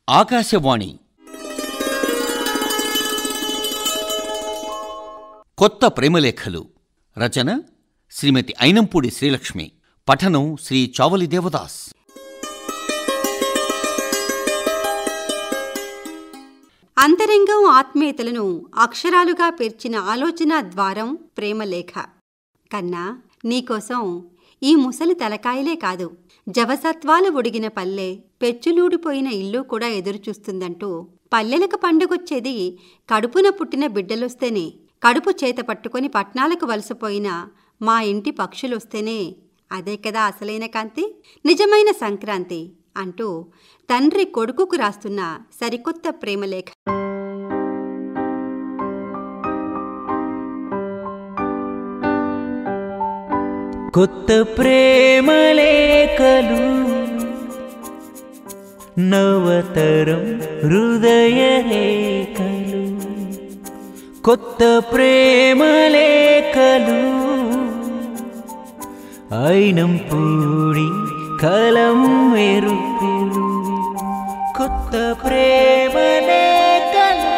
ఆకాశవాణి కొత్త ప్రేమలేఖలు రచన శ్రీమతి అయినంపూడి శ్రీలక్ష్మి పఠనం శ్రీ చావలి దేవదాస్ అంతరంగం ఆత్మీయతలను అక్షరాలుగా పేర్చిన ఆలోచన ద్వారం ప్రేమలేఖ కన్నా నీకోసం ఈ ముసలి తలకాయలే కాదు జవసత్వాలు ఒడిగిన పల్లె పెచ్చులూడిపోయిన ఇల్లు కూడా ఎదురుచూస్తుందంటూ పల్లెలకు పండుగొచ్చేది కడుపున పుట్టిన బిడ్డలొస్తేనే కడుపు చేత పట్టుకొని పట్నాలకు వలసపోయిన మా ఇంటి పక్షులొస్తేనే అదే కదా అసలైన కాంతి నిజమైన సంక్రాంతి అంటూ తండ్రి కొడుకుకు రాస్తున్న సరికొత్త ప్రేమలేఖ కొత్త ప్రేమలేఖలు నవతరం హృదయ రేఖలు కొత్త ప్రేమలేఖలు అయినం పూడి కలం మెరుపులు కొత్త ప్రేమలేఖలు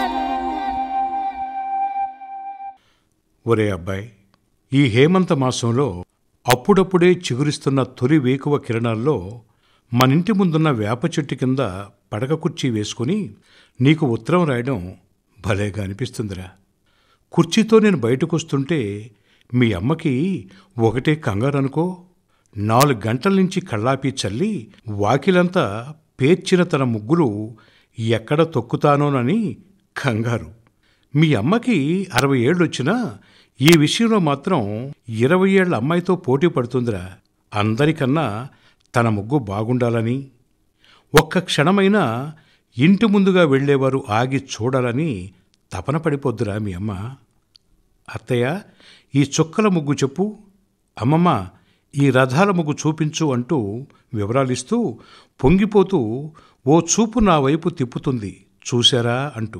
ఒరే అబ్బాయి ఈ హేమంత మాసంలో అప్పుడప్పుడే చిగురిస్తున్న తొలి వేకువ కిరణాల్లో మనింటి ముందున్న వేప చెట్టు కింద పడక కుర్చీ వేసుకుని నీకు ఉత్తరం రాయడం భలేగా అనిపిస్తుందిరా కుర్చీతో నేను బయటకు వస్తుంటే మీ అమ్మకి ఒకటే కంగారు అనుకో నాలుగు గంటల నుంచి కళ్ళాపి చల్లి వాకిలంతా పేర్చిన తన ముగ్గులు ఎక్కడ తొక్కుతానోనని కంగారు మీ అమ్మకి అరవై ఏళ్ళు వచ్చినా ఈ విషయంలో మాత్రం ఇరవై ఏళ్ల అమ్మాయితో పోటీ పడుతుందిరా అందరికన్నా తన ముగ్గు బాగుండాలని ఒక్క క్షణమైనా ఇంటి ముందుగా వెళ్ళేవారు ఆగి చూడాలని తపన పడిపోద్దురా మీ అమ్మ అత్తయ్య ఈ చుక్కల ముగ్గు చెప్పు అమ్మమ్మ ఈ రథాల ముగ్గు చూపించు అంటూ వివరాలిస్తూ పొంగిపోతూ ఓ చూపు నా వైపు తిప్పుతుంది చూశారా అంటూ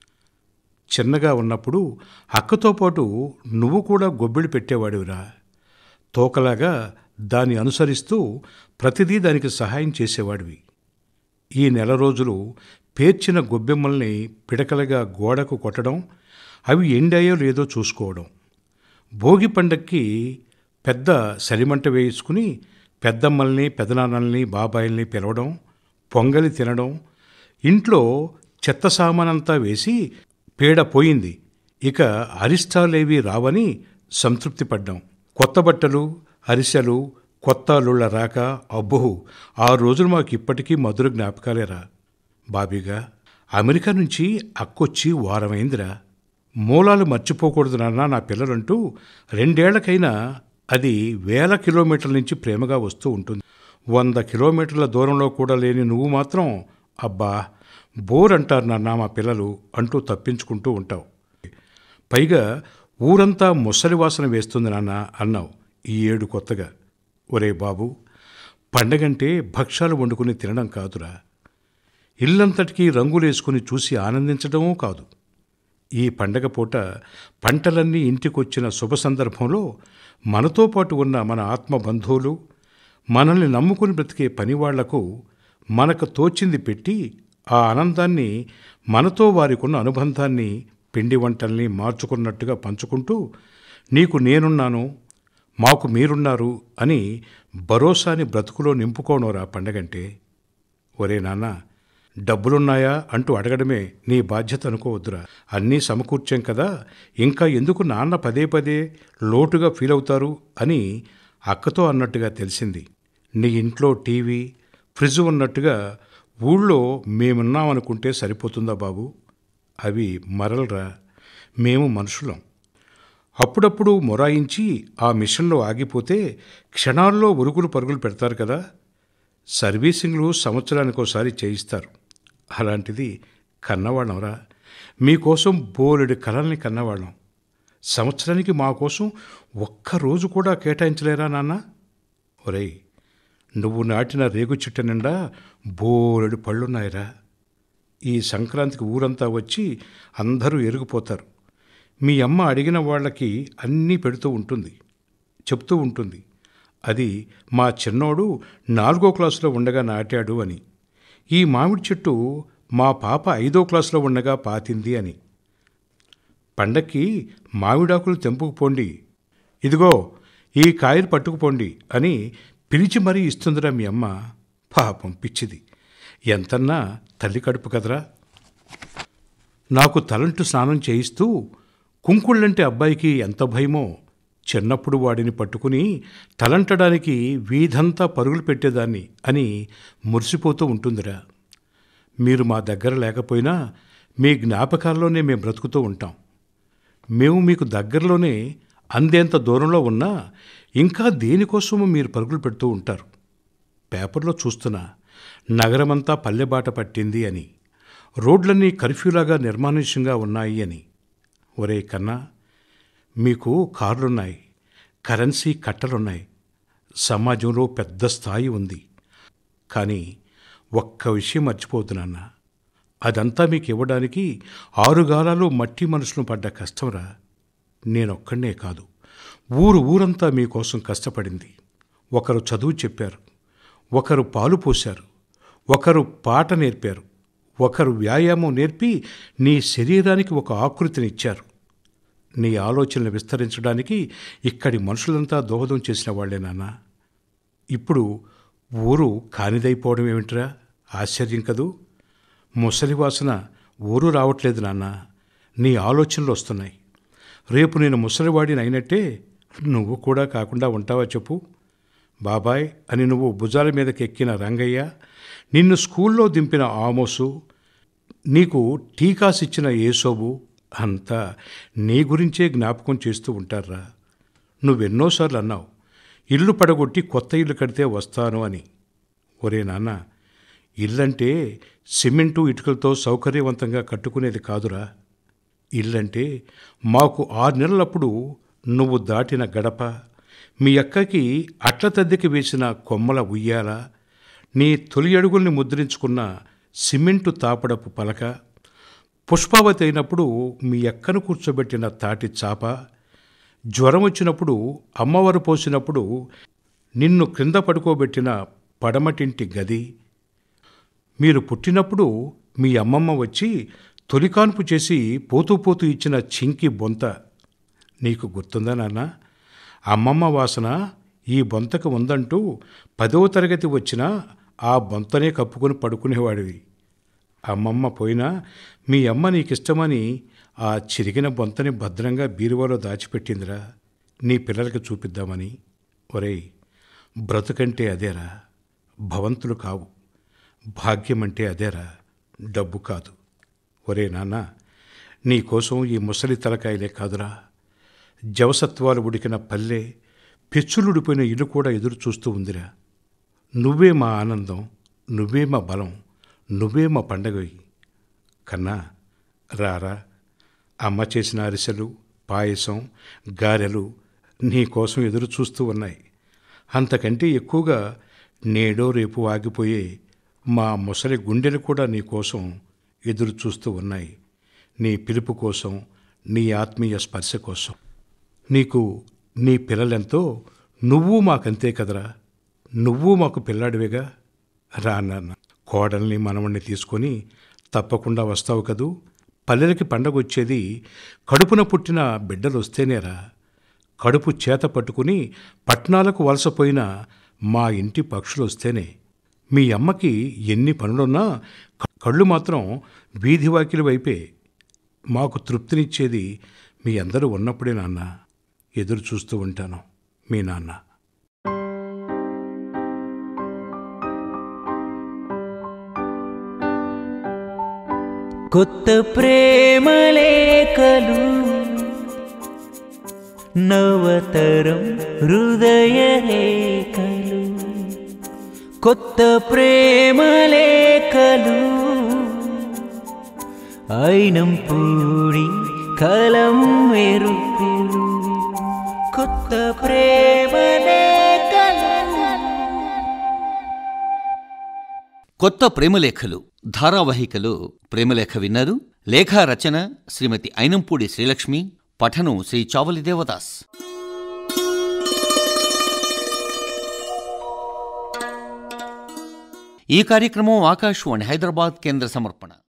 చిన్నగా ఉన్నప్పుడు అక్కతో పాటు నువ్వు కూడా గొబ్బిళ్ళు పెట్టేవాడివిరా తోకలాగా దాన్ని అనుసరిస్తూ ప్రతిదీ దానికి సహాయం చేసేవాడివి ఈ నెల రోజులు పేర్చిన గొబ్బెమ్మల్ని పిడకలుగా గోడకు కొట్టడం అవి ఎండాయో లేదో చూసుకోవడం భోగి పండక్కి పెద్ద సలిమంట వేయించుకుని పెద్దమ్మల్ని పెదనాన్నల్ని బాబాయిల్ని పిలవడం పొంగలి తినడం ఇంట్లో చెత్త సామానంతా వేసి పీడ పోయింది ఇక అరిష్టాలేవి రావని సంతృప్తి పడ్డాం కొత్త బట్టలు అరిసెలు కొత్త అల్లుళ్ళ రాక అబ్బో ఆ రోజులు మాకు ఇప్పటికీ మధుర జ్ఞాపకాలేరా బాబీగా అమెరికా నుంచి అక్కొచ్చి వారమైందిరా మూలాలు మర్చిపోకూడదు నాన్న నా పిల్లలంటూ రెండేళ్లకైనా అది వేల కిలోమీటర్ల నుంచి ప్రేమగా వస్తూ ఉంటుంది వంద కిలోమీటర్ల దూరంలో కూడా లేని నువ్వు మాత్రం అబ్బా బోర్ అంటారు నాన్న మా పిల్లలు అంటూ తప్పించుకుంటూ ఉంటావు పైగా ఊరంతా ముసలి వాసన వేస్తుంది నాన్న అన్నావు ఈ ఏడు కొత్తగా ఒరే బాబు పండగంటే భక్ష్యాలు వండుకుని తినడం కాదురా ఇల్లంతటికీ రంగులేసుకుని చూసి ఆనందించడమూ కాదు ఈ పండగ పూట పంటలన్నీ ఇంటికొచ్చిన శుభ సందర్భంలో మనతో పాటు ఉన్న మన ఆత్మ బంధువులు మనల్ని నమ్ముకుని బ్రతికే పనివాళ్లకు మనకు తోచింది పెట్టి ఆ ఆనందాన్ని మనతో వారికున్న అనుబంధాన్ని పిండి వంటల్ని మార్చుకున్నట్టుగా పంచుకుంటూ నీకు నేనున్నాను మాకు మీరున్నారు అని భరోసాని బ్రతుకులో నింపుకోనోరా పండగంటే ఒరే నాన్న డబ్బులున్నాయా అంటూ అడగడమే నీ బాధ్యత అనుకోవద్దురా అన్నీ సమకూర్చాం కదా ఇంకా ఎందుకు నాన్న పదే పదే లోటుగా ఫీల్ అవుతారు అని అక్కతో అన్నట్టుగా తెలిసింది నీ ఇంట్లో టీవీ ఫ్రిడ్జ్ ఉన్నట్టుగా ఊళ్ళో మేమున్నామనుకుంటే సరిపోతుందా బాబు అవి మరలరా మేము మనుషులం అప్పుడప్పుడు మొరాయించి ఆ మిషన్లో ఆగిపోతే క్షణాల్లో ఉరుగులు పరుగులు పెడతారు కదా సర్వీసింగ్లు సంవత్సరానికి ఒకసారి చేయిస్తారు అలాంటిది కన్నవాళ్ళంరా మీకోసం బోలెడు కళల్ని కన్నవాళ్ళం సంవత్సరానికి మా కోసం ఒక్క రోజు కూడా కేటాయించలేరా నాన్న ఒరేయ్ నువ్వు నాటిన రేగు చెట్టు నిండా బోలెడు పళ్ళున్నాయిరా ఈ సంక్రాంతికి ఊరంతా వచ్చి అందరూ ఎరిగిపోతారు మీ అమ్మ అడిగిన వాళ్ళకి అన్నీ పెడుతూ ఉంటుంది చెప్తూ ఉంటుంది అది మా చిన్నోడు నాలుగో క్లాసులో ఉండగా నాటాడు అని ఈ మామిడి చెట్టు మా పాప ఐదో క్లాసులో ఉండగా పాతింది అని పండక్కి మామిడాకులు తెంపుకుపోండి ఇదిగో ఈ కాయలు పట్టుకుపోండి అని పిలిచి మరీ ఇస్తుందిరా మీ అమ్మ పాపం పిచ్చిది ఎంతన్నా తల్లి కడుపు కదరా నాకు తలంటు స్నానం చేయిస్తూ కుంకుళ్ళంటే అబ్బాయికి ఎంత భయమో చిన్నప్పుడు వాడిని పట్టుకుని తలంటడానికి వీధంతా పరుగులు పెట్టేదాన్ని అని మురిసిపోతూ ఉంటుందిరా మీరు మా దగ్గర లేకపోయినా మీ జ్ఞాపకాల్లోనే మేము బ్రతుకుతూ ఉంటాం మేము మీకు దగ్గరలోనే అందేంత దూరంలో ఉన్నా ఇంకా దేనికోసమో మీరు పరుగులు పెడుతూ ఉంటారు పేపర్లో చూస్తున్నా నగరమంతా పల్లెబాట పట్టింది అని రోడ్లన్నీ కర్ఫ్యూలాగా నిర్మానుష్యంగా ఉన్నాయి అని ఒరే కన్నా మీకు కార్లున్నాయి కరెన్సీ కట్టలున్నాయి సమాజంలో పెద్ద స్థాయి ఉంది కానీ ఒక్క విషయం మర్చిపోద్దు నాన్న అదంతా మీకు ఇవ్వడానికి ఆరుగాలాలు మట్టి మనుషులు పడ్డ కష్టంరా నేనొక్కడే కాదు ఊరు ఊరంతా మీకోసం కష్టపడింది ఒకరు చదువు చెప్పారు ఒకరు పాలు పోశారు ఒకరు పాట నేర్పారు ఒకరు వ్యాయామం నేర్పి నీ శరీరానికి ఒక ఆకృతినిచ్చారు నీ ఆలోచనలు విస్తరించడానికి ఇక్కడి మనుషులంతా దోహదం చేసిన వాళ్లే నాన్న ఇప్పుడు ఊరు కానిదైపోవడం ఏమిట్రా ఆశ్చర్యం కదూ ముసలి వాసన ఊరు రావట్లేదు నాన్న నీ ఆలోచనలు వస్తున్నాయి రేపు నేను ముసలివాడిని అయినట్టే నువ్వు కూడా కాకుండా ఉంటావా చెప్పు బాబాయ్ అని నువ్వు భుజాల మీదకి ఎక్కిన రంగయ్య నిన్ను స్కూల్లో దింపిన ఆమోసు నీకు టీకాస్ ఇచ్చిన ఏసోబు అంతా నీ గురించే జ్ఞాపకం చేస్తూ ఉంటారా నువ్వెన్నోసార్లు అన్నావు ఇల్లు పడగొట్టి కొత్త ఇల్లు కడితే వస్తాను అని ఒరే నాన్న ఇల్లంటే సిమెంటు ఇటుకలతో సౌకర్యవంతంగా కట్టుకునేది కాదురా ఇల్లంటే మాకు ఆరు నెలలప్పుడు నువ్వు దాటిన గడప మీ అక్కకి అట్ల తద్దెకి వేసిన కొమ్మల ఉయ్యాల నీ తొలి అడుగుల్ని ముద్రించుకున్న సిమెంటు తాపడపు పలక పుష్పావతి అయినప్పుడు మీ అక్కను కూర్చోబెట్టిన తాటి చాప జ్వరం వచ్చినప్పుడు అమ్మవారు పోసినప్పుడు నిన్ను క్రింద పడుకోబెట్టిన పడమటింటి గది మీరు పుట్టినప్పుడు మీ అమ్మమ్మ వచ్చి తొలికాన్పు చేసి పోతూ పోతూ ఇచ్చిన చింకి బొంత నీకు గుర్తుందా నాన్న అమ్మమ్మ వాసన ఈ బొంతకు ఉందంటూ పదవ తరగతి వచ్చినా ఆ బొంతనే కప్పుకొని పడుకునేవాడివి అమ్మమ్మ పోయినా మీ అమ్మ నీకిష్టమని ఆ చిరిగిన బొంతని భద్రంగా బీరువాలో దాచిపెట్టిందిరా నీ పిల్లలకి చూపిద్దామని ఒరేయ్ బ్రతుకంటే అదేరా భవంతులు కావు భాగ్యమంటే అదేరా డబ్బు కాదు ఒరే నాన్న నీకోసం ఈ ముసలి తలకాయలే కాదురా జవసత్వాలు ఉడికిన పల్లె పెచ్చులుడిపోయిన ఇల్లు కూడా ఎదురు చూస్తూ ఉందిరా నువ్వే మా ఆనందం నువ్వే మా బలం నువ్వే మా పండగవి కన్నా రారా అమ్మ చేసిన అరిసెలు పాయసం గారెలు నీ కోసం ఎదురు చూస్తూ ఉన్నాయి అంతకంటే ఎక్కువగా నేడో రేపు ఆగిపోయే మా ముసలి గుండెలు కూడా నీ కోసం ఎదురు చూస్తూ ఉన్నాయి నీ పిలుపు కోసం నీ ఆత్మీయ స్పర్శ కోసం నీకు నీ పిల్లలెంతో నువ్వు మాకంతే కదరా నువ్వు మాకు పిల్లాడివేగా రా నాన్న కోడల్ని మనవణ్ణి తీసుకొని తప్పకుండా వస్తావు కదూ పల్లెలకి పండగ వచ్చేది కడుపున పుట్టిన బిడ్డలు వస్తేనేరా కడుపు చేత పట్టుకుని పట్నాలకు వలసపోయిన మా ఇంటి పక్షులు వస్తేనే మీ అమ్మకి ఎన్ని పనులున్నా క- కళ్ళు మాత్రం వీధి వాకిలి వైపే మాకు తృప్తినిచ్చేది మీ అందరూ ఉన్నప్పుడే నాన్న ఎదురు చూస్తూ ఉంటాను మీ నాన్న కొత్త ప్రేమలేఖలు నవతరం హృదయ రేఖలు కొత్త ప్రేమలేఖలు అయినం పూడి కలం మెరుపులు కొత్త ప్రేమలేఖలు కొత్త ప్రేమలేఖలు ధారావాహికలో ప్రేమలేఖ విన్నారు లేఖా రచన శ్రీమతి ఐనంపూడి శ్రీలక్ష్మి పఠనం శ్రీ చావలి దేవదాస్ ఈ కార్యక్రమం ఆకాశవాణి హైదరాబాద్ కేంద్ర సమర్పణ